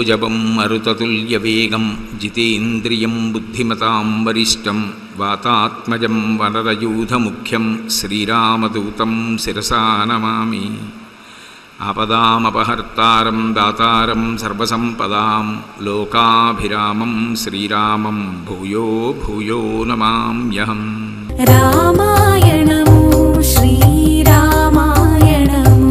మనోజవం మరుతతుల్యవేగం జితేంద్రియం బుద్ధిమతాం వరిష్టం వాతాత్మజం వనరయూధముఖ్యం శ్రీరామదూతం శిరసా నమామి ఆపదామపహర్తారం దాతారం సర్వసంపదాం లోకాభిరామం శ్రీరామం భూయో భూయో నమామ్యహం రామాయణము శ్రీరామాయణము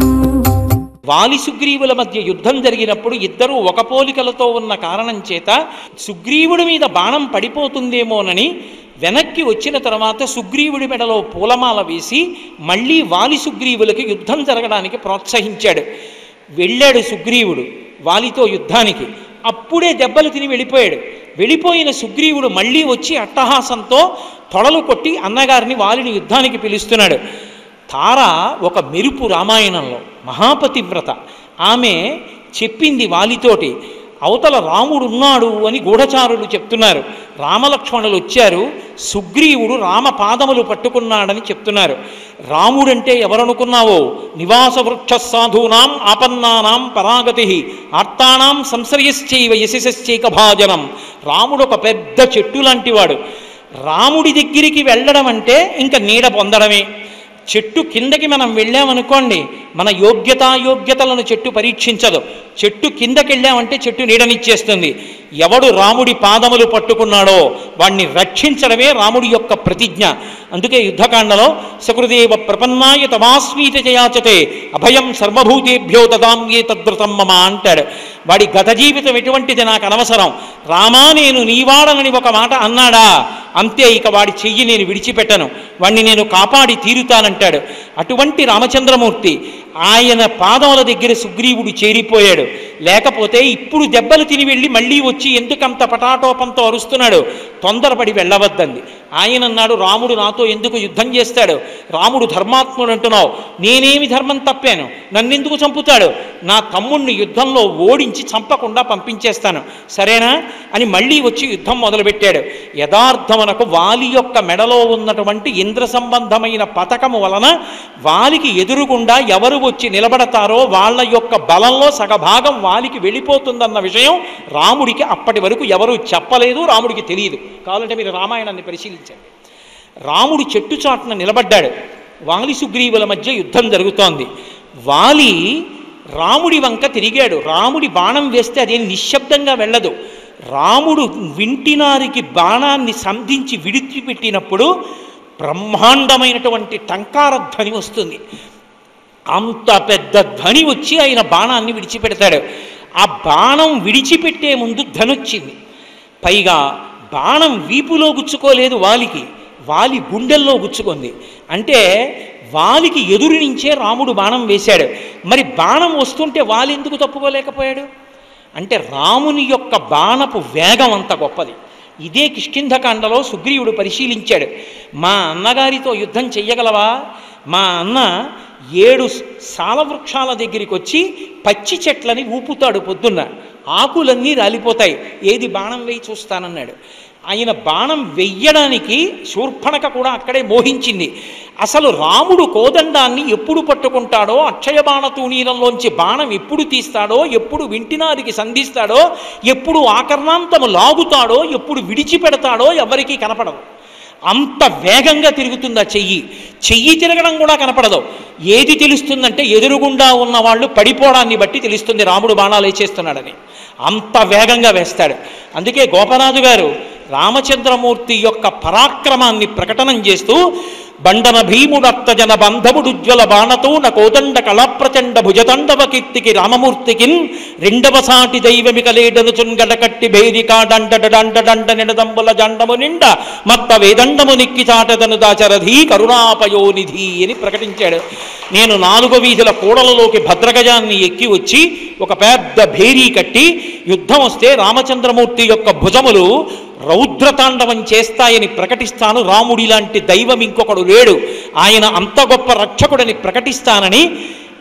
వాలి సుగ్రీవుల మధ్య యుద్ధం జరిగినప్పుడు ఇద్దరూ ఒక పోలికలతో ఉన్న కారణం చేత సుగ్రీవుడి మీద బాణం పడిపోతుందేమోనని వెనక్కి వచ్చిన తర్వాత సుగ్రీవుడి మెడలో పూలమాల వేసి మళ్ళీ వాలి సుగ్రీవులకి యుద్ధం జరగడానికి ప్రోత్సహించాడు వెళ్ళాడు సుగ్రీవుడు వాలితో యుద్ధానికి అప్పుడే దెబ్బలు తిని వెళ్ళిపోయాడు వెళ్ళిపోయిన సుగ్రీవుడు మళ్ళీ వచ్చి అట్టహాసంతో తొడలు కొట్టి అన్నగారిని వాలిని యుద్ధానికి పిలుస్తున్నాడు తార ఒక మెరుపు రామాయణంలో మహాపతివ్రత ఆమె చెప్పింది వాలితోటి అవతల రాముడు ఉన్నాడు అని గూఢచారులు చెప్తున్నారు రామలక్ష్మణులు వచ్చారు సుగ్రీవుడు రామ పాదములు పట్టుకున్నాడని చెప్తున్నారు రాముడంటే ఎవరనుకున్నావో నివాస వృక్ష సాధూనాం ఆపన్నానాం పరాగతి ఆర్తానాం సంశ్రయశ్చైవ యశశ్చైక భాజనం రాముడు ఒక పెద్ద చెట్టు లాంటివాడు రాముడి దగ్గరికి వెళ్ళడం అంటే ఇంకా నీడ పొందడమే చెట్టు కిందకి మనం వెళ్ళామనుకోండి మన యోగ్యతాయోగ్యతలను చెట్టు పరీక్షించదు చెట్టు కిందకి వెళ్ళామంటే చెట్టు నీడనిచ్చేస్తుంది ఎవడు రాముడి పాదములు పట్టుకున్నాడో వాణ్ణి రక్షించడమే రాముడి యొక్క ప్రతిజ్ఞ అందుకే యుద్ధకాండలో సకృదేవ ప్రపన్నాయ తమాస్మీత చయాచతే అభయం సర్వభూతేభ్యో దదాంగే తద్వ్రతం మమ అంటాడు వాడి గత జీవితం ఎటువంటిది నాకు అనవసరం రామా నేను నీవాడనని ఒక మాట అన్నాడా అంతే ఇక వాడి చెయ్యి నేను విడిచిపెట్టను వాణ్ణి నేను కాపాడి తీరుతానంటాడు అటువంటి రామచంద్రమూర్తి ఆయన పాదముల దగ్గర సుగ్రీవుడు చేరిపోయాడు లేకపోతే ఇప్పుడు దెబ్బలు తిని వెళ్ళి మళ్ళీ వచ్చి ఎందుకంత పటాటోపంతో అరుస్తున్నాడు తొందరపడి వెళ్ళవద్దంది ఆయన అన్నాడు రాముడు నాతో ఎందుకు యుద్ధం చేస్తాడు రాముడు ధర్మాత్ముడు అంటున్నావు నేనేమి ధర్మం తప్పాను నన్నెందుకు చంపుతాడు నా తమ్ముణ్ణి యుద్ధంలో ఓడించి చంపకుండా పంపించేస్తాను సరేనా అని మళ్ళీ వచ్చి యుద్ధం మొదలుపెట్టాడు యథార్థమునకు వాలి యొక్క మెడలో ఉన్నటువంటి ఇంద్ర సంబంధమైన పథకము వలన వాలికి ఎదురుగుండా ఎవరు వచ్చి నిలబడతారో వాళ్ళ యొక్క బలంలో సగభాగం వాలికి వెళ్ళిపోతుందన్న విషయం రాముడికి అప్పటి వరకు ఎవరూ చెప్పలేదు రాముడికి తెలియదు కావాలంటే మీరు రామాయణాన్ని పరిశీలించండి రాముడు చెట్టు చాటున నిలబడ్డాడు వాలి సుగ్రీవుల మధ్య యుద్ధం జరుగుతోంది వాలి రాముడి వంక తిరిగాడు రాముడి బాణం వేస్తే అదేం నిశ్శబ్దంగా వెళ్ళదు రాముడు వింటినారికి బాణాన్ని సంధించి విడిచిపెట్టినప్పుడు బ్రహ్మాండమైనటువంటి టంకార ధ్వని వస్తుంది అంత పెద్ద ధ్వని వచ్చి ఆయన బాణాన్ని విడిచిపెడతాడు ఆ బాణం విడిచిపెట్టే ముందు ధనొచ్చింది పైగా బాణం వీపులో గుచ్చుకోలేదు వాలికి వాలి గుండెల్లో గుచ్చుకుంది అంటే వాలికి ఎదురు నుంచే రాముడు బాణం వేశాడు మరి బాణం వస్తుంటే వాలి ఎందుకు తప్పుకోలేకపోయాడు అంటే రాముని యొక్క బాణపు వేగం అంత గొప్పది ఇదే కిష్కింధకాండలో సుగ్రీవుడు పరిశీలించాడు మా అన్నగారితో యుద్ధం చెయ్యగలవా మా అన్న ఏడు సాలవృక్షాల దగ్గరికి వచ్చి పచ్చి చెట్లని ఊపుతాడు పొద్దున్న ఆకులన్నీ రాలిపోతాయి ఏది బాణం వేయి చూస్తానన్నాడు ఆయన బాణం వెయ్యడానికి శూర్పణక కూడా అక్కడే మోహించింది అసలు రాముడు కోదండాన్ని ఎప్పుడు పట్టుకుంటాడో అక్షయ బాణ తూణీరంలోంచి బాణం ఎప్పుడు తీస్తాడో ఎప్పుడు వింటినారికి సంధిస్తాడో ఎప్పుడు ఆకర్ణాంతము లాగుతాడో ఎప్పుడు విడిచిపెడతాడో ఎవరికీ కనపడదు అంత వేగంగా తిరుగుతుంది ఆ చెయ్యి చెయ్యి తిరగడం కూడా కనపడదు ఏది తెలుస్తుందంటే ఎదురుగుండా ఉన్న వాళ్ళు పడిపోవడాన్ని బట్టి తెలుస్తుంది రాముడు బాణాలు వేసేస్తున్నాడని అంత వేగంగా వేస్తాడు అందుకే గోపరాజు గారు రామచంద్రమూర్తి యొక్క పరాక్రమాన్ని ప్రకటనం చేస్తూ బండన భీముడత్తజన బంధముడుజ్వల బాణతోన కోదండ కళప్రచండ భుజతండవ కీర్తికి రామమూర్తికిన్ రెండవ సాటి దైవమిక లేడనుచున్ గడకట్టి భేదికా డండ డండ డండ నిడదంబుల జండము నిండ మత్త వేదండము నిక్కి చాటదను దాచరధీ కరుణాపయోనిధి అని ప్రకటించాడు నేను నాలుగో వీధుల కూడలలోకి భద్రగజాన్ని ఎక్కి వచ్చి ఒక పెద్ద భేరీ కట్టి యుద్ధం వస్తే రామచంద్రమూర్తి యొక్క భుజములు రౌద్రతాండవం చేస్తాయని ప్రకటిస్తాను రాముడి లాంటి దైవం ఇంకొకడు లేడు ఆయన అంత గొప్ప రక్షకుడని ప్రకటిస్తానని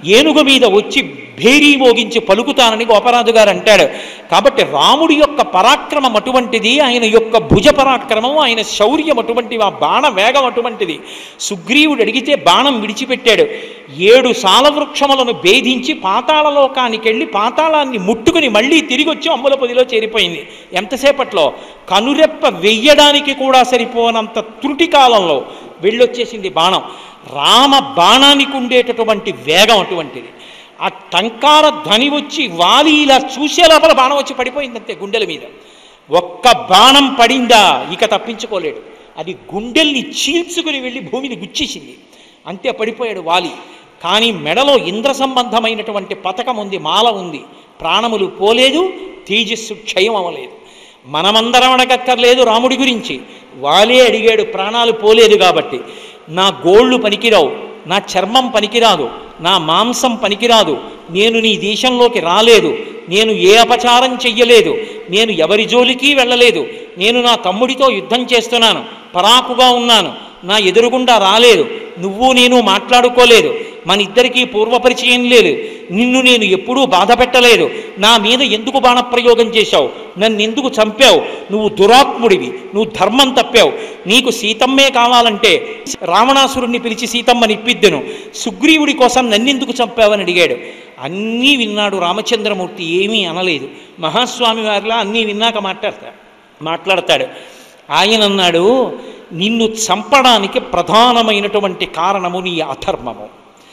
ఏనుగు మీద వచ్చి భేరీ మోగించి పలుకుతానని గోపరాజు గారు అంటాడు కాబట్టి రాముడి యొక్క పరాక్రమం అటువంటిది ఆయన యొక్క భుజ పరాక్రమం ఆయన శౌర్యం అటువంటిది ఆ బాణ వేగం అటువంటిది సుగ్రీవుడు అడిగితే బాణం విడిచిపెట్టాడు ఏడు సాలవృక్షములను భేదించి పాతాళలోకానికి వెళ్ళి పాతాళాన్ని ముట్టుకుని మళ్ళీ తిరిగి వచ్చి అమ్ముల పొదిలో చేరిపోయింది ఎంతసేపట్లో కనురెప్ప వెయ్యడానికి కూడా సరిపోనంత త్రుటి కాలంలో వెళ్ళొచ్చేసింది బాణం రామ బాణానికి ఉండేటటువంటి వేగం అటువంటిది ఆ టంకార ధ్వని వచ్చి వాలి ఇలా చూసే లోపల బాణం వచ్చి పడిపోయింది అంతే గుండెల మీద ఒక్క బాణం పడిందా ఇక తప్పించుకోలేడు అది గుండెల్ని చీల్చుకుని వెళ్ళి భూమిని గుచ్చేసింది అంతే పడిపోయాడు వాలి కానీ మెడలో ఇంద్ర సంబంధమైనటువంటి పథకం ఉంది మాల ఉంది ప్రాణములు పోలేదు తేజస్సు క్షయం అవ్వలేదు మనమందరం అడగక్కర్లేదు రాముడి గురించి వాలే అడిగాడు ప్రాణాలు పోలేదు కాబట్టి నా గోళ్ళు పనికిరావు నా చర్మం పనికిరాదు నా మాంసం పనికిరాదు నేను నీ దేశంలోకి రాలేదు నేను ఏ అపచారం చెయ్యలేదు నేను ఎవరి జోలికి వెళ్ళలేదు నేను నా తమ్ముడితో యుద్ధం చేస్తున్నాను పరాకుగా ఉన్నాను నా ఎదురుగుండా రాలేదు నువ్వు నేను మాట్లాడుకోలేదు మన ఇద్దరికీ పూర్వపరిచయం లేదు నిన్ను నేను ఎప్పుడూ బాధ పెట్టలేదు నా మీద ఎందుకు బాణప్రయోగం చేశావు నన్ను ఎందుకు చంపావు నువ్వు దురాత్ముడివి నువ్వు ధర్మం తప్పావు నీకు సీతమ్మే కావాలంటే రావణాసురుణ్ణి పిలిచి సీతమ్మని ఇప్పిద్దెను సుగ్రీవుడి కోసం నన్నెందుకు చంపావని అడిగాడు అన్నీ విన్నాడు రామచంద్రమూర్తి ఏమీ అనలేదు మహాస్వామి వారిలా అన్నీ విన్నాక మాట్లాడతాడు మాట్లాడతాడు ఆయన అన్నాడు నిన్ను చంపడానికి ప్రధానమైనటువంటి కారణము నీ అధర్మము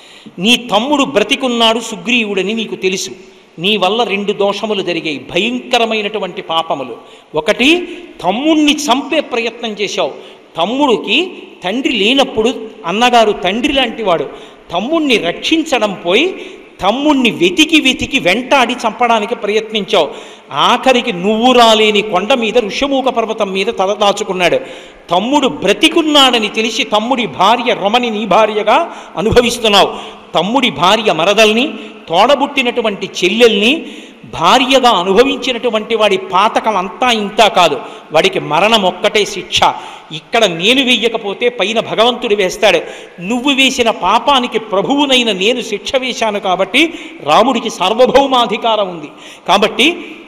నీ తమ్ముడు బ్రతికున్నాడు సుగ్రీవుడని నీకు తెలుసు నీ వల్ల రెండు దోషములు జరిగాయి భయంకరమైనటువంటి పాపములు ఒకటి తమ్ముణ్ణి చంపే ప్రయత్నం చేశావు తమ్ముడికి తండ్రి లేనప్పుడు అన్నగారు తండ్రి లాంటివాడు తమ్ముణ్ణి రక్షించడం పోయి తమ్ముణ్ణి వెతికి వెతికి వెంటాడి చంపడానికి ప్రయత్నించావు ఆఖరికి నువ్వు రాలేని కొండ మీద ఋషమూక పర్వతం మీద తలదాచుకున్నాడు తమ్ముడు బ్రతికున్నాడని తెలిసి తమ్ముడి భార్య రమని నీ భార్యగా అనుభవిస్తున్నావు తమ్ముడి భార్య మరదల్ని తోడబుట్టినటువంటి చెల్లెల్ని భార్యగా అనుభవించినటువంటి వాడి పాతకం అంతా ఇంతా కాదు వాడికి మరణం ఒక్కటే శిక్ష ఇక్కడ నేను వెయ్యకపోతే పైన భగవంతుడు వేస్తాడు నువ్వు వేసిన పాపానికి ప్రభువునైన నేను శిక్ష వేశాను కాబట్టి రాముడికి సార్వభౌమాధికారం ఉంది కాబట్టి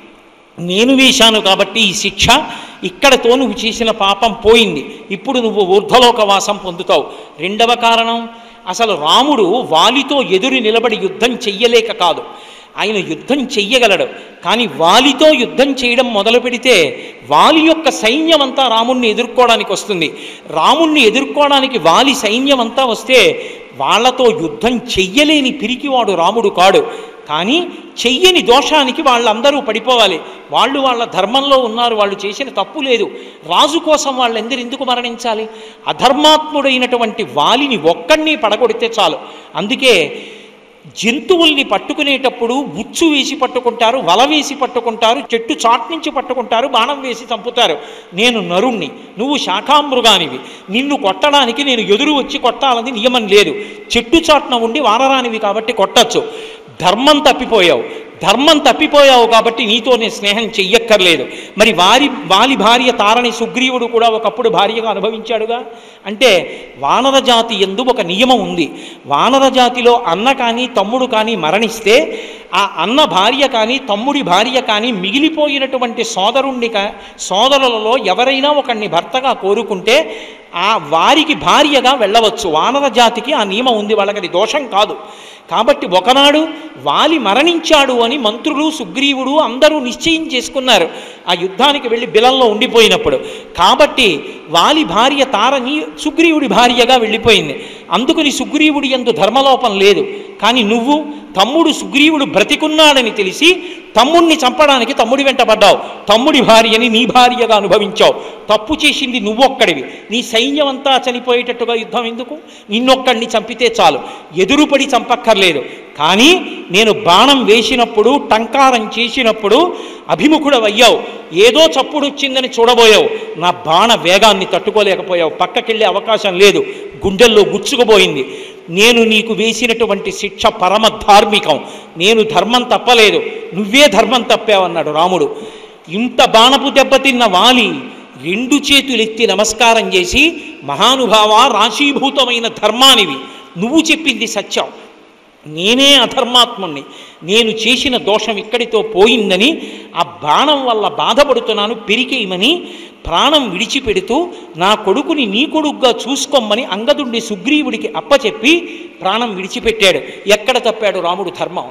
నేను వేశాను కాబట్టి ఈ శిక్ష ఇక్కడతో నువ్వు చేసిన పాపం పోయింది ఇప్పుడు నువ్వు ఊర్ధ్వలోక వాసం పొందుతావు రెండవ కారణం అసలు రాముడు వాలితో ఎదురు నిలబడి యుద్ధం చెయ్యలేక కాదు ఆయన యుద్ధం చెయ్యగలడు కానీ వాలితో యుద్ధం చేయడం మొదలు పెడితే వాలి యొక్క సైన్యం అంతా రాముణ్ణి ఎదుర్కోవడానికి వస్తుంది రాముణ్ణి ఎదుర్కోవడానికి వాలి సైన్యం అంతా వస్తే వాళ్ళతో యుద్ధం చెయ్యలేని పిరికివాడు రాముడు కాడు కానీ చెయ్యని దోషానికి వాళ్ళందరూ పడిపోవాలి వాళ్ళు వాళ్ళ ధర్మంలో ఉన్నారు వాళ్ళు చేసిన తప్పు లేదు రాజు కోసం వాళ్ళందరూ ఎందుకు మరణించాలి అధర్మాత్ముడైనటువంటి వాలిని ఒక్కడిని పడగొడితే చాలు అందుకే జంతువుల్ని పట్టుకునేటప్పుడు ఉచ్చు వేసి పట్టుకుంటారు వల వేసి పట్టుకుంటారు చెట్టు చాట్ నుంచి పట్టుకుంటారు బాణం వేసి చంపుతారు నేను నరుణ్ణి నువ్వు శాఖామృగానివి నిన్ను కొట్టడానికి నేను ఎదురు వచ్చి కొట్టాలని నియమం లేదు చెట్టు చాట్న ఉండి వానరానివి కాబట్టి కొట్టచ్చు ధర్మం తప్పిపోయావు ధర్మం తప్పిపోయావు కాబట్టి నీతో నేను స్నేహం చెయ్యక్కర్లేదు మరి వారి వాలి భార్య తారని సుగ్రీవుడు కూడా ఒకప్పుడు భార్యగా అనుభవించాడుగా అంటే వానర జాతి ఎందు ఒక నియమం ఉంది వానర జాతిలో అన్న కానీ తమ్ముడు కానీ మరణిస్తే ఆ అన్న భార్య కానీ తమ్ముడి భార్య కానీ మిగిలిపోయినటువంటి సోదరుణ్ణి కా- సోదరులలో ఎవరైనా ఒకడిని భర్తగా కోరుకుంటే ఆ వారికి భార్యగా వెళ్ళవచ్చు వానర జాతికి ఆ నియమం ఉంది వాళ్ళకి అది దోషం కాదు కాబట్టి ఒకనాడు వాలి మరణించాడు అని మంత్రులు సుగ్రీవుడు అందరూ నిశ్చయం చేసుకున్నారు ఆ యుద్ధానికి వెళ్ళి బిలంలో ఉండిపోయినప్పుడు కాబట్టి వాలి భార్య తారని సుగ్రీవుడి భార్యగా వెళ్ళిపోయింది అందుకని సుగ్రీవుడి ఎందు ధర్మలోపం లేదు కానీ నువ్వు తమ్ముడు సుగ్రీవుడు బ్రతికున్నాడని తెలిసి తమ్ముడిని చంపడానికి తమ్ముడి వెంట పడ్డావు తమ్ముడి భార్యని నీ భార్యగా అనుభవించావు తప్పు చేసింది నువ్వొక్కడివి నీ సైన్యం అంతా చనిపోయేటట్టుగా యుద్ధం ఎందుకు నిన్నొక్కడిని చంపితే చాలు ఎదురుపడి చంపక్కర్లేదు కానీ నేను బాణం వేసినప్పుడు టంకారం చేసినప్పుడు అభిముఖుడవయ్యావు ఏదో చప్పుడు వచ్చిందని చూడబోయావు నా బాణ వేగాన్ని తట్టుకోలేకపోయావు పక్కకెళ్ళే అవకాశం లేదు గుండెల్లో గుచ్చుకుపోయింది నేను నీకు వేసినటువంటి శిక్ష పరమ ధార్మికం నేను ధర్మం తప్పలేదు నువ్వే ధర్మం తప్పావన్నాడు రాముడు ఇంత బాణపు దెబ్బతిన్న వాలి రెండు చేతులెత్తి నమస్కారం చేసి మహానుభావ రాశీభూతమైన ధర్మానివి నువ్వు చెప్పింది సత్యం నేనే అధర్మాత్ముణ్ణి నేను చేసిన దోషం ఇక్కడితో పోయిందని ఆ బాణం వల్ల బాధపడుతున్నాను పిరికేయమని ప్రాణం విడిచిపెడుతూ నా కొడుకుని నీ కొడుకుగా చూసుకోమని అంగదుండి సుగ్రీవుడికి అప్పచెప్పి ప్రాణం విడిచిపెట్టాడు ఎక్కడ తప్పాడు రాముడు ధర్మం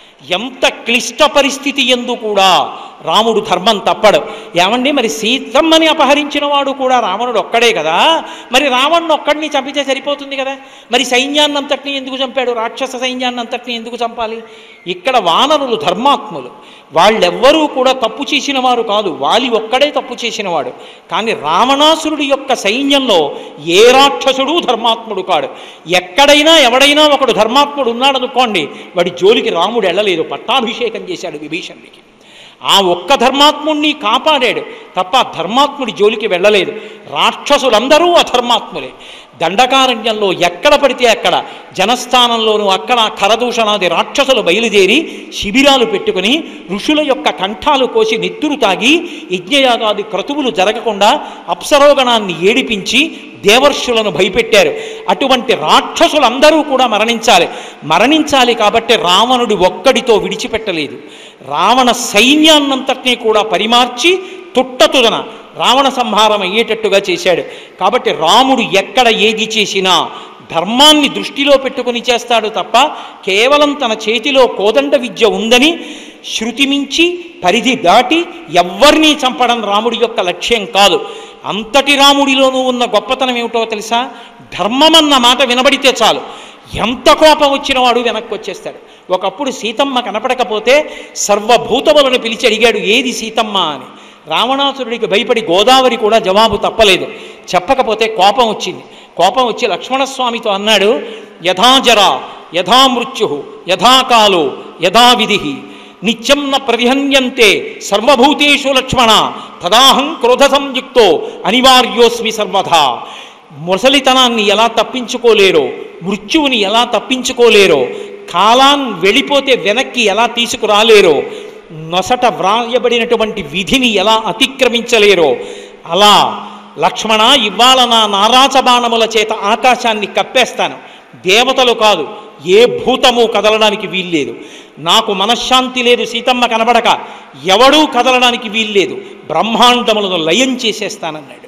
ఎంత క్లిష్ట పరిస్థితి ఎందు కూడా రాముడు ధర్మం తప్పడు ఏమండి మరి సీతమ్మని అపహరించిన వాడు కూడా రావణుడు ఒక్కడే కదా మరి రావణ్ణి ఒక్కడిని చంపితే సరిపోతుంది కదా మరి సైన్యాన్ని అంతటిని ఎందుకు చంపాడు రాక్షస సైన్యాన్ని అంతటిని ఎందుకు చంపాలి ఇక్కడ వానరులు ధర్మాత్ములు వాళ్ళెవ్వరూ కూడా తప్పు చేసిన వారు కాదు వాలి ఒక్కడే తప్పు చేసినవాడు కానీ రావణాసురుడి యొక్క సైన్యంలో ఏ రాక్షసుడు ధర్మాత్ముడు కాడు ఎక్కడైనా ఎవడైనా ఒకడు ధర్మాత్ముడు ఉన్నాడనుకోండి వాడి జోలికి రాముడు వెళ్ళలేదు పట్టాభిషేకం చేశాడు విభీషణుడికి ఆ ఒక్క ధర్మాత్ముణ్ణి కాపాడాడు తప్ప ఆ ధర్మాత్ముడి జోలికి వెళ్ళలేదు రాక్షసులందరూ అధర్మాత్ములే దండకారణ్యంలో ఎక్కడ పడితే అక్కడ జనస్థానంలోనూ అక్కడ కరదూషణాది రాక్షసులు బయలుదేరి శిబిరాలు పెట్టుకుని ఋషుల యొక్క కంఠాలు కోసి నెత్తురు తాగి యజ్ఞయాగాది క్రతువులు జరగకుండా అప్సరోగణాన్ని ఏడిపించి దేవర్షులను భయపెట్టారు అటువంటి రాక్షసులందరూ కూడా మరణించాలి మరణించాలి కాబట్టి రావణుడు ఒక్కడితో విడిచిపెట్టలేదు రావణ సైన్యాన్నంతటినీ కూడా పరిమార్చి తుట్టతుదన రావణ సంహారం అయ్యేటట్టుగా చేశాడు కాబట్టి రాముడు ఎక్కడ ఏది చేసినా ధర్మాన్ని దృష్టిలో పెట్టుకుని చేస్తాడు తప్ప కేవలం తన చేతిలో కోదండ విద్య ఉందని శృతి మించి పరిధి దాటి ఎవ్వరినీ చంపడం రాముడి యొక్క లక్ష్యం కాదు అంతటి రాముడిలోనూ ఉన్న గొప్పతనం ఏమిటో తెలుసా ధర్మమన్న మాట వినబడితే చాలు ఎంత కోపం వచ్చిన వాడు వెనక్కి వచ్చేస్తాడు ఒకప్పుడు సీతమ్మ కనపడకపోతే సర్వభూతములను పిలిచి అడిగాడు ఏది సీతమ్మ అని రావణాసురుడికి భయపడి గోదావరి కూడా జవాబు తప్పలేదు చెప్పకపోతే కోపం వచ్చింది కోపం వచ్చి లక్ష్మణస్వామితో అన్నాడు యథాజర యథా మృత్యు యథాకాలో యథా విధి నిత్యం న ప్రవిహన్యంతే సర్వభూతేషు లక్ష్మణ తదాహం క్రోధ సంయుక్తో అనివార్యోస్మి సర్వధా ముసలితనాన్ని ఎలా తప్పించుకోలేరో మృత్యువుని ఎలా తప్పించుకోలేరో కాలాన్ని వెళ్ళిపోతే వెనక్కి ఎలా తీసుకురాలేరో నొసట వ్రాయబడినటువంటి విధిని ఎలా అతిక్రమించలేరో అలా లక్ష్మణ ఇవాళ నా నారాచ బాణముల చేత ఆకాశాన్ని కప్పేస్తాను దేవతలు కాదు ఏ భూతము కదలడానికి వీల్లేదు నాకు మనశ్శాంతి లేదు సీతమ్మ కనబడక ఎవడూ కదలడానికి వీల్లేదు బ్రహ్మాండములను లయం చేసేస్తానన్నాడు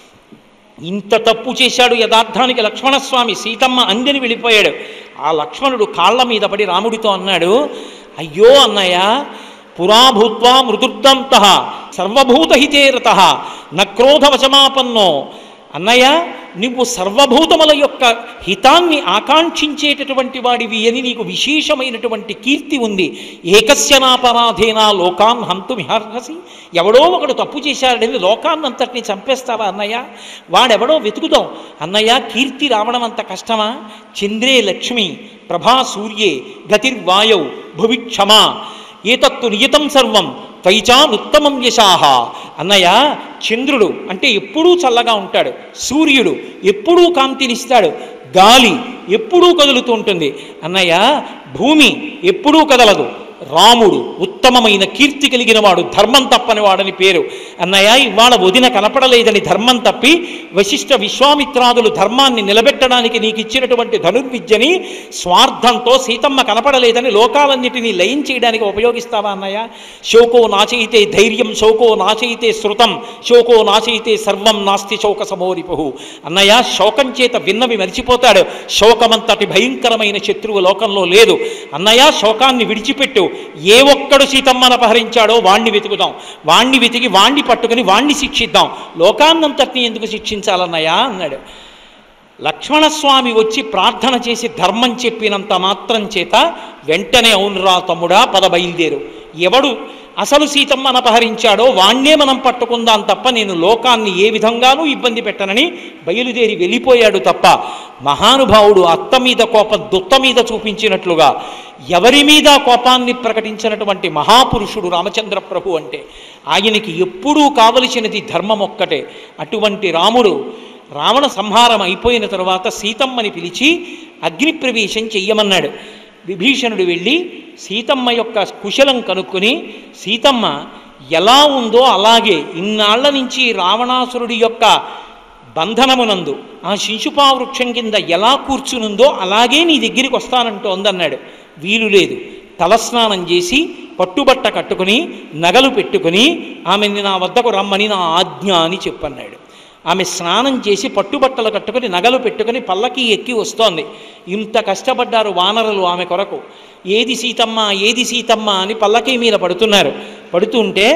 ఇంత తప్పు చేశాడు యథార్థానికి లక్ష్మణస్వామి సీతమ్మ అందని వెళ్ళిపోయాడు ఆ లక్ష్మణుడు కాళ్ళ మీద పడి రాముడితో అన్నాడు అయ్యో అన్నయ్య పురాభూత్వా మృదుర్దంత సర్వభూతహితే రత నక్రోధవశమాపన్నో అన్నయ్య నువ్వు సర్వభూతముల యొక్క హితాన్ని ఆకాంక్షించేటటువంటి వాడివి అని నీకు విశేషమైనటువంటి కీర్తి ఉంది ఏకస్య నాపరాధేనా లోకాన్ హంతుమిహర్హసి ఎవడో ఒకడు తప్పు చేశాడని లోకాన్నంతటిని చంపేస్తావా అన్నయ్య వాడెవడో వెతుకుదాం అన్నయ్య కీర్తి రావడం అంత కష్టమా చంద్రే లక్ష్మి ప్రభా సూర్యే గతిర్వాయౌ భువి క్షమా ఏతత్తు నియతం సర్వం త్వయిచానుత్తమం యశాహ అన్నయ్య చంద్రుడు అంటే ఎప్పుడూ చల్లగా ఉంటాడు సూర్యుడు ఎప్పుడూ కాంతినిస్తాడు గాలి ఎప్పుడూ కదులుతూ ఉంటుంది అన్నయ్య భూమి ఎప్పుడూ కదలదు రాముడు ఉత్తమమైన కీర్తి కలిగిన వాడు ధర్మం తప్పని వాడని పేరు అన్నయ్య ఇవాళ వదిన కనపడలేదని ధర్మం తప్పి వశిష్ఠ విశ్వామిత్రాదులు ధర్మాన్ని నిలబెట్టడానికి నీకు ఇచ్చినటువంటి ధనుర్విద్యని స్వార్థంతో సీతమ్మ కనపడలేదని లోకాలన్నిటినీ లయం చేయడానికి ఉపయోగిస్తావా అన్నయ్య శోకో నాచయితే ధైర్యం శోకో నాచయితే శృతం శోకో నాచయితే సర్వం నాస్తి శోక సమోరిపు అన్నయ్య శోకం చేత విన్నవి మరిచిపోతాడు శోకమంతటి భయంకరమైన శత్రువు లోకంలో లేదు అన్నయ్య శోకాన్ని విడిచిపెట్టు ఏ ఒక్కడు సీతమ్మను అపహరించాడో వాణ్ణి వెతుకుదాం వాణ్ణి వెతికి వాణ్ణి పట్టుకుని వాణ్ణి శిక్షిద్దాం లోకాన్నంతటిని ఎందుకు శిక్షించాలన్నయ్యా అన్నాడు లక్ష్మణస్వామి వచ్చి ప్రార్థన చేసి ధర్మం చెప్పినంత మాత్రం చేత వెంటనే అవునురా తమ్ముడా పద బయలుదేరు ఎవడు అసలు సీతమ్మను అపహరించాడో వాణ్ణే మనం పట్టుకుందాం తప్ప నేను లోకాన్ని ఏ విధంగానూ ఇబ్బంది పెట్టనని బయలుదేరి వెళ్ళిపోయాడు తప్ప మహానుభావుడు అత్త మీద కోపం దుత్త మీద చూపించినట్లుగా ఎవరి మీద కోపాన్ని ప్రకటించినటువంటి మహాపురుషుడు రామచంద్ర ప్రభు అంటే ఆయనకి ఎప్పుడూ కావలసినది ధర్మం ఒక్కటే అటువంటి రాముడు రావణ సంహారం అయిపోయిన తరువాత సీతమ్మని పిలిచి అగ్నిప్రవేశం చెయ్యమన్నాడు విభీషణుడు వెళ్ళి సీతమ్మ యొక్క కుశలం కనుక్కొని సీతమ్మ ఎలా ఉందో అలాగే ఇన్నాళ్ల నుంచి రావణాసురుడి యొక్క బంధనమునందు ఆ శిశుపా వృక్షం కింద ఎలా కూర్చునుందో అలాగే నీ దగ్గరికి వస్తానంటోందన్నాడు వీలు లేదు తలస్నానం చేసి పట్టుబట్ట కట్టుకుని నగలు పెట్టుకుని ఆమెని నా వద్దకు రమ్మని నా ఆజ్ఞ అని చెప్పన్నాడు ఆమె స్నానం చేసి పట్టుబట్టలు కట్టుకుని నగలు పెట్టుకుని పల్లకి ఎక్కి వస్తోంది ఇంత కష్టపడ్డారు వానరులు ఆమె కొరకు ఏది సీతమ్మ ఏది సీతమ్మ అని పల్లకి మీద పడుతున్నారు పడుతుంటే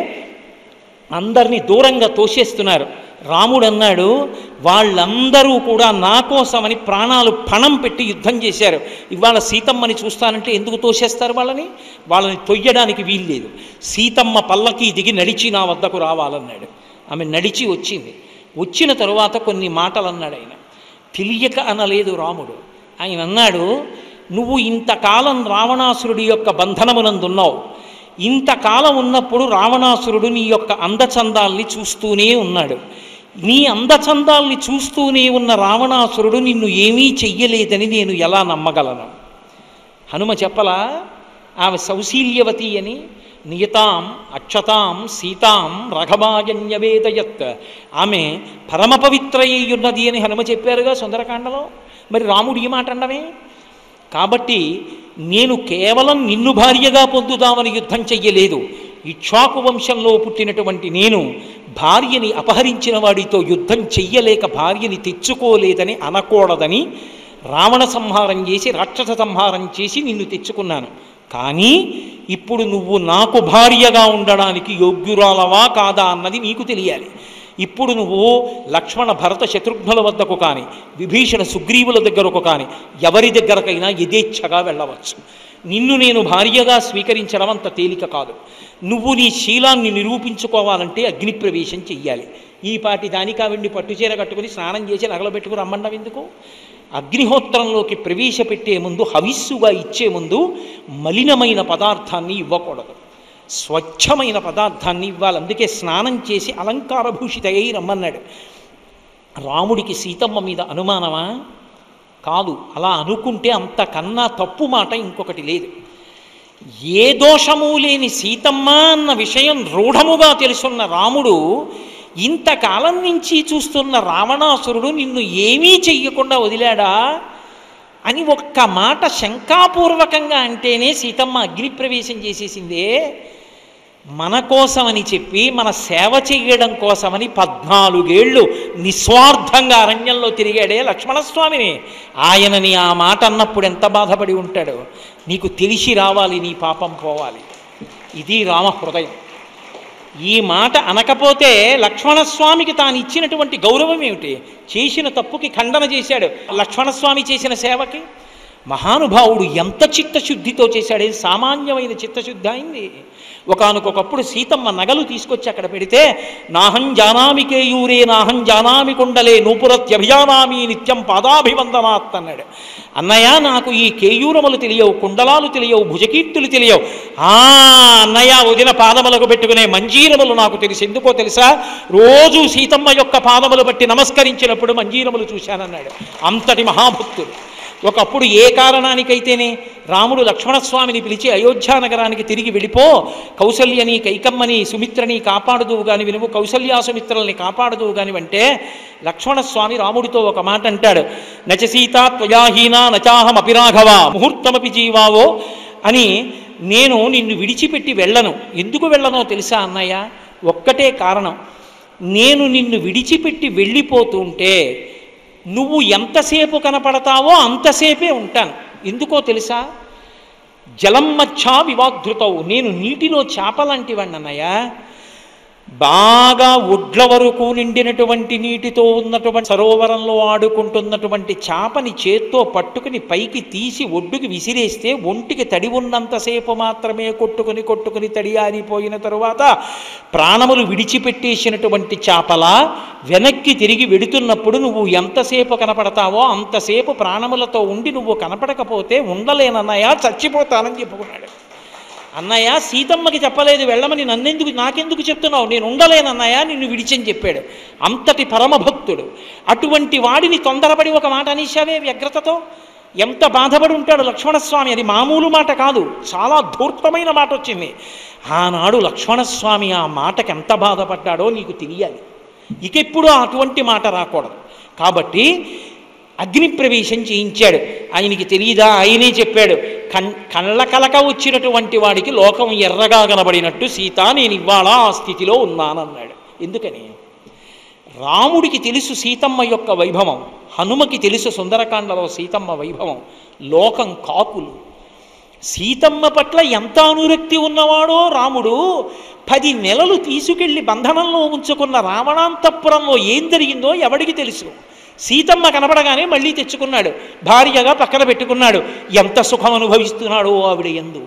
అందరినీ దూరంగా తోసేస్తున్నారు రాముడు అన్నాడు వాళ్ళందరూ కూడా నా కోసమని ప్రాణాలు పణం పెట్టి యుద్ధం చేశారు ఇవాళ సీతమ్మని చూస్తానంటే ఎందుకు తోసేస్తారు వాళ్ళని వాళ్ళని తొయ్యడానికి వీల్లేదు సీతమ్మ పల్లకి దిగి నడిచి నా వద్దకు రావాలన్నాడు ఆమె నడిచి వచ్చింది వచ్చిన తరువాత కొన్ని మాటలు అన్నాడు ఆయన తెలియక అనలేదు రాముడు ఆయన అన్నాడు నువ్వు ఇంతకాలం రావణాసురుడి యొక్క బంధనమునందున్నావు ఇంతకాలం ఉన్నప్పుడు రావణాసురుడు నీ యొక్క అందచందాల్ని చూస్తూనే ఉన్నాడు నీ అందచందాల్ని చూస్తూనే ఉన్న రావణాసురుడు నిన్ను ఏమీ చెయ్యలేదని నేను ఎలా నమ్మగలను హనుమ చెప్పలా ఆమె సౌశీల్యవతి అని నియతాం అక్షతాం సీతాం రఘమాజన్యవేదయత్ ఆమె పరమ పవిత్రయ్యున్నది అని హనుమ చెప్పారుగా సుందరకాండలో మరి రాముడు ఈ మాట అండమే కాబట్టి నేను కేవలం నిన్ను భార్యగా పొందుదామని యుద్ధం చెయ్యలేదు ఇక్ష్వాకు వంశంలో పుట్టినటువంటి నేను భార్యని అపహరించిన వాడితో యుద్ధం చెయ్యలేక భార్యని తెచ్చుకోలేదని అనకూడదని రావణ సంహారం చేసి రాక్షస సంహారం చేసి నిన్ను తెచ్చుకున్నాను కానీ ఇప్పుడు నువ్వు నాకు భార్యగా ఉండడానికి యోగ్యురాలవా కాదా అన్నది నీకు తెలియాలి ఇప్పుడు నువ్వు లక్ష్మణ భరత శత్రుఘ్నుల వద్దకు కానీ విభీషణ సుగ్రీవుల దగ్గరకు కానీ ఎవరి దగ్గరకైనా యథేచ్ఛగా వెళ్ళవచ్చు నిన్ను నేను భార్యగా స్వీకరించడం అంత తేలిక కాదు నువ్వు నీ శీలాన్ని నిరూపించుకోవాలంటే అగ్నిప్రవేశం చెయ్యాలి ఈ పాటి దానికా వెండి పట్టుచీర కట్టుకుని స్నానం చేసి నగలు పెట్టుకుని రమ్మండం ఎందుకు అగ్నిహోత్రంలోకి ప్రవేశపెట్టే ముందు హవిస్సుగా ఇచ్చే ముందు మలినమైన పదార్థాన్ని ఇవ్వకూడదు స్వచ్ఛమైన పదార్థాన్ని ఇవ్వాలి అందుకే స్నానం చేసి అలంకారభూషితయ్యి రమ్మన్నాడు రాముడికి సీతమ్మ మీద అనుమానమా కాదు అలా అనుకుంటే అంతకన్నా తప్పు మాట ఇంకొకటి లేదు ఏ దోషము లేని సీతమ్మ అన్న విషయం రూఢముగా తెలుసున్న రాముడు ఇంతకాలం నుంచి చూస్తున్న రావణాసురుడు నిన్ను ఏమీ చెయ్యకుండా వదిలాడా అని ఒక్క మాట శంకాపూర్వకంగా అంటేనే సీతమ్మ అగ్నిప్రవేశం చేసేసిందే మన కోసమని చెప్పి మన సేవ చెయ్యడం కోసమని పద్నాలుగేళ్ళు నిస్వార్థంగా అరణ్యంలో తిరిగాడే లక్ష్మణస్వామిని ఆయనని ఆ మాట అన్నప్పుడు ఎంత బాధపడి ఉంటాడో నీకు తెలిసి రావాలి నీ పాపం పోవాలి ఇది రామ హృదయం ఈ మాట అనకపోతే లక్ష్మణస్వామికి తాను ఇచ్చినటువంటి గౌరవం ఏమిటి చేసిన తప్పుకి ఖండన చేశాడు లక్ష్మణస్వామి చేసిన సేవకి మహానుభావుడు ఎంత చిత్తశుద్ధితో చేశాడే సామాన్యమైన చిత్తశుద్ధి అయింది ఒకనకొకప్పుడు సీతమ్మ నగలు తీసుకొచ్చి అక్కడ పెడితే నాహం జానామి కేయూరే నాహం జానామి కుండలే నూపురత్యభిజానామి నిత్యం పాదాభివందనాత్ అన్నాడు అన్నయ్య నాకు ఈ కేయూరములు తెలియవు కుండలాలు తెలియవు భుజకీర్తులు తెలియవు ఆ అన్నయ్య వదిన పాదములకు పెట్టుకునే మంజీరములు నాకు తెలిసి ఎందుకో తెలుసా రోజు సీతమ్మ యొక్క పాదములు బట్టి నమస్కరించినప్పుడు మంజీరములు చూశానన్నాడు అంతటి మహాభక్తుడు ఒకప్పుడు ఏ కారణానికైతేనే రాముడు లక్ష్మణస్వామిని పిలిచి అయోధ్యా నగరానికి తిరిగి వెళ్ళిపో కౌసల్యని కైకమ్మని సుమిత్రని కాపాడుదువు గాని వినువు కౌసల్యా సుమిత్రల్ని కాపాడుదువు గాని అంటే లక్ష్మణస్వామి రాముడితో ఒక మాట అంటాడు నచ సీత త్వయాహీనా నచాహం అపిరాఘవ ముహూర్తమపి జీవావో అని నేను నిన్ను విడిచిపెట్టి వెళ్ళను ఎందుకు వెళ్ళనో తెలుసా అన్నయ్య ఒక్కటే కారణం నేను నిన్ను విడిచిపెట్టి వెళ్ళిపోతుంటే నువ్వు ఎంతసేపు కనపడతావో అంతసేపే ఉంటాను ఎందుకో తెలుసా జలం మధ్య వివాధృతవు నేను నీటిలో చేపలాంటి అన్నయ్య బాగా ఒడ్ల వరకు నిండినటువంటి నీటితో ఉన్నటువంటి సరోవరంలో ఆడుకుంటున్నటువంటి చేపని చేత్తో పట్టుకుని పైకి తీసి ఒడ్డుకి విసిరేస్తే ఒంటికి తడి ఉన్నంతసేపు మాత్రమే కొట్టుకుని కొట్టుకుని తడి ఆరిపోయిన తరువాత ప్రాణములు విడిచిపెట్టేసినటువంటి చేపల వెనక్కి తిరిగి వెడుతున్నప్పుడు నువ్వు ఎంతసేపు కనపడతావో అంతసేపు ప్రాణములతో ఉండి నువ్వు కనపడకపోతే ఉండలేనన్నయ్య చచ్చిపోతానని చెప్పుకున్నాడు అన్నయ్య సీతమ్మకి చెప్పలేదు వెళ్ళమని నన్నెందుకు నాకెందుకు చెప్తున్నావు నేను ఉండలేనన్నయ్య నిన్ను విడిచని చెప్పాడు అంతటి పరమభక్తుడు అటువంటి వాడిని తొందరపడి ఒక మాట అనేశావే వ్యగ్రతతో ఎంత బాధపడి ఉంటాడు లక్ష్మణస్వామి అది మామూలు మాట కాదు చాలా ధూర్తమైన మాట వచ్చింది ఆనాడు లక్ష్మణస్వామి ఆ మాటకి ఎంత బాధపడ్డాడో నీకు తెలియాలి ఇకెప్పుడు అటువంటి మాట రాకూడదు కాబట్టి అగ్ని ప్రవేశం చేయించాడు ఆయనకి తెలియదా ఆయనే చెప్పాడు కన్ కళ్ళ కలక వచ్చినటువంటి వాడికి లోకం ఎర్రగా కనబడినట్టు సీత నేను ఇవాళ ఆ స్థితిలో ఉన్నానన్నాడు ఎందుకని రాముడికి తెలుసు సీతమ్మ యొక్క వైభవం హనుమకి తెలుసు సుందరకాండలో సీతమ్మ వైభవం లోకం కాకులు సీతమ్మ పట్ల ఎంత అనురక్తి ఉన్నవాడో రాముడు పది నెలలు తీసుకెళ్లి బంధనంలో ఉంచుకున్న రావణాంతపురంలో ఏం జరిగిందో ఎవడికి తెలుసు సీతమ్మ కనపడగానే మళ్ళీ తెచ్చుకున్నాడు భార్యగా పక్కన పెట్టుకున్నాడు ఎంత సుఖం అనుభవిస్తున్నాడో ఆవిడ ఎందు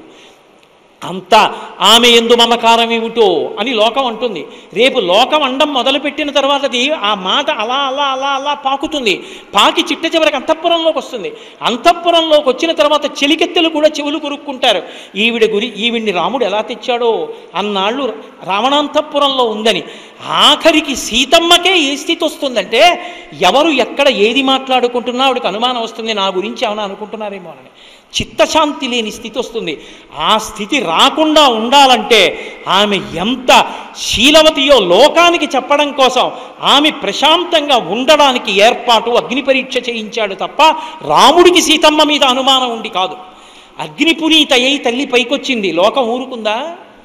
అంత ఆమె ఎందు మమకారం ఏమిటో అని లోకం అంటుంది రేపు లోకం అండం మొదలుపెట్టిన తర్వాతది ఆ మాట అలా అలా అలా అలా పాకుతుంది పాకి చిట్ట చివరికి అంతఃపురంలోకి వస్తుంది అంతఃపురంలోకి వచ్చిన తర్వాత చెలికెత్తెలు కూడా చెవులు కొరుక్కుంటారు ఈవిడ గురి ఈవిడ్ని రాముడు ఎలా తెచ్చాడో అన్నాళ్ళు రావణాంతఃపురంలో ఉందని ఆఖరికి సీతమ్మకే ఏ స్థితి వస్తుందంటే ఎవరు ఎక్కడ ఏది మాట్లాడుకుంటున్నా ఆవిడకి అనుమానం వస్తుంది నా గురించి ఏమైనా అనుకుంటున్నారేమో అని చిత్తశాంతి లేని స్థితి వస్తుంది ఆ స్థితి రాకుండా ఉండాలంటే ఆమె ఎంత శీలవతియో లోకానికి చెప్పడం కోసం ఆమె ప్రశాంతంగా ఉండడానికి ఏర్పాటు అగ్ని పరీక్ష చేయించాడు తప్ప రాముడికి సీతమ్మ మీద అనుమానం ఉండి కాదు అగ్నిపునీత అయి తల్లి పైకొచ్చింది లోకం ఊరుకుందా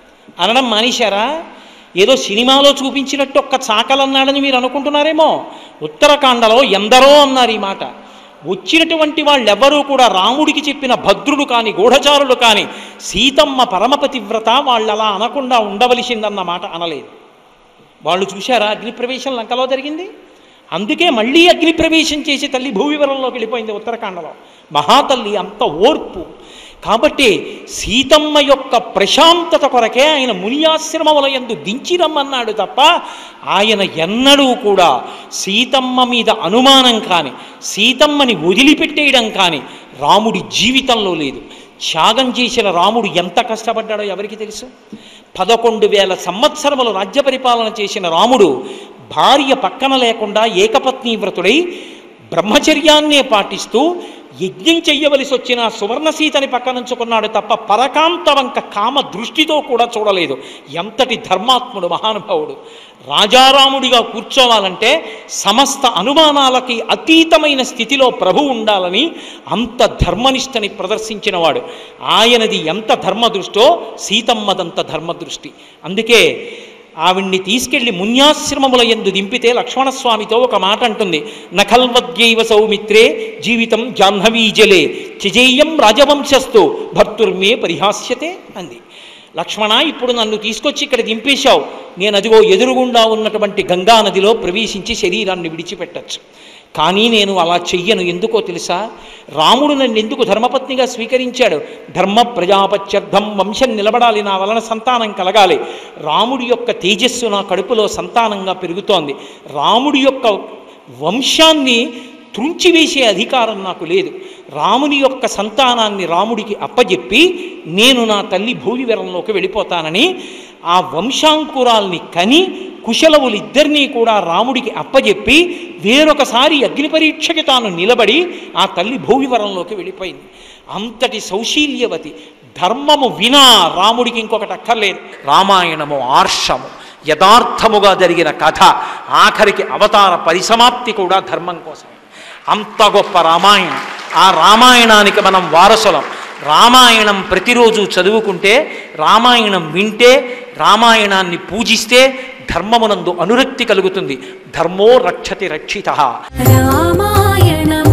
అనడం మానేశారా ఏదో సినిమాలో చూపించినట్టు ఒక్క చాకలన్నాడని మీరు అనుకుంటున్నారేమో ఉత్తరాఖండలో ఎందరో అన్నారు ఈ మాట వచ్చినటువంటి వాళ్ళెవ్వరూ కూడా రాముడికి చెప్పిన భద్రుడు కాని గూఢచారులు కాని సీతమ్మ పరమపతివ్రత వాళ్ళు అలా అనకుండా ఉండవలసిందన్న మాట అనలేదు వాళ్ళు చూశారా అగ్నిప్రవేశం లంకలో జరిగింది అందుకే మళ్ళీ అగ్నిప్రవేశం చేసి తల్లి భూవివరంలోకి వెళ్ళిపోయింది ఉత్తరాఖండలో మహాతల్లి అంత ఓర్పు కాబట్టి సీతమ్మ యొక్క ప్రశాంతత కొరకే ఆయన మునియాశ్రమముల యందు దించి రమ్మన్నాడు తప్ప ఆయన ఎన్నడూ కూడా సీతమ్మ మీద అనుమానం కానీ సీతమ్మని వదిలిపెట్టేయడం కానీ రాముడి జీవితంలో లేదు త్యాగం చేసిన రాముడు ఎంత కష్టపడ్డాడో ఎవరికి తెలుసు పదకొండు వేల సంవత్సరములు రాజ్య పరిపాలన చేసిన రాముడు భార్య పక్కన లేకుండా ఏకపత్ని వ్రతుడై బ్రహ్మచర్యాన్నే పాటిస్తూ యజ్ఞం చెయ్యవలసి వచ్చిన సువర్ణ సీతని పక్కనుంచుకున్నాడు తప్ప పరకాంత వంక కామ దృష్టితో కూడా చూడలేదు ఎంతటి ధర్మాత్ముడు మహానుభావుడు రాజారాముడిగా కూర్చోవాలంటే సమస్త అనుమానాలకి అతీతమైన స్థితిలో ప్రభు ఉండాలని అంత ధర్మనిష్టని ప్రదర్శించినవాడు ఆయనది ఎంత ధర్మదృష్టో సీతమ్మదంత ధర్మదృష్టి అందుకే ఆవిడ్ని తీసుకెళ్లి మున్యాశ్రమముల ఎందు దింపితే లక్ష్మణస్వామితో ఒక మాట అంటుంది నఖల్వద్యైవ సౌమిత్రే జీవితం జాహ్నవీజలే చిజేయం రాజవంశస్థో భర్తుర్మే పరిహాస్యతే అంది లక్ష్మణ ఇప్పుడు నన్ను తీసుకొచ్చి ఇక్కడ దింపేశావు నేను అదిగో ఎదురుగుండా ఉన్నటువంటి గంగా నదిలో ప్రవేశించి శరీరాన్ని విడిచిపెట్టచ్చు కానీ నేను అలా చెయ్యను ఎందుకో తెలుసా రాముడు నన్ను ఎందుకు ధర్మపత్నిగా స్వీకరించాడు ధర్మ ప్రజాపత్యర్థం వంశం నిలబడాలి నా వలన సంతానం కలగాలి రాముడి యొక్క తేజస్సు నా కడుపులో సంతానంగా పెరుగుతోంది రాముడి యొక్క వంశాన్ని త్రుంచివేసే అధికారం నాకు లేదు రాముని యొక్క సంతానాన్ని రాముడికి అప్పజెప్పి నేను నా తల్లి భూవివరంలోకి వెళ్ళిపోతానని ఆ వంశాంకురాల్ని కని కుశలవులిద్దరినీ కూడా రాముడికి అప్పజెప్పి వేరొకసారి అగ్ని పరీక్షకి తాను నిలబడి ఆ తల్లి భూవివరంలోకి వెళ్ళిపోయింది అంతటి సౌశీల్యవతి ధర్మము వినా రాముడికి ఇంకొకటి అక్కర్లేదు రామాయణము ఆర్షము యథార్థముగా జరిగిన కథ ఆఖరికి అవతార పరిసమాప్తి కూడా ధర్మం కోసమే అంత గొప్ప రామాయణం ఆ రామాయణానికి మనం వారసులం రామాయణం ప్రతిరోజు చదువుకుంటే రామాయణం వింటే రామాయణాన్ని పూజిస్తే ధర్మమునందు అనురక్తి కలుగుతుంది ధర్మో రక్షతి రక్షిత రామాయణం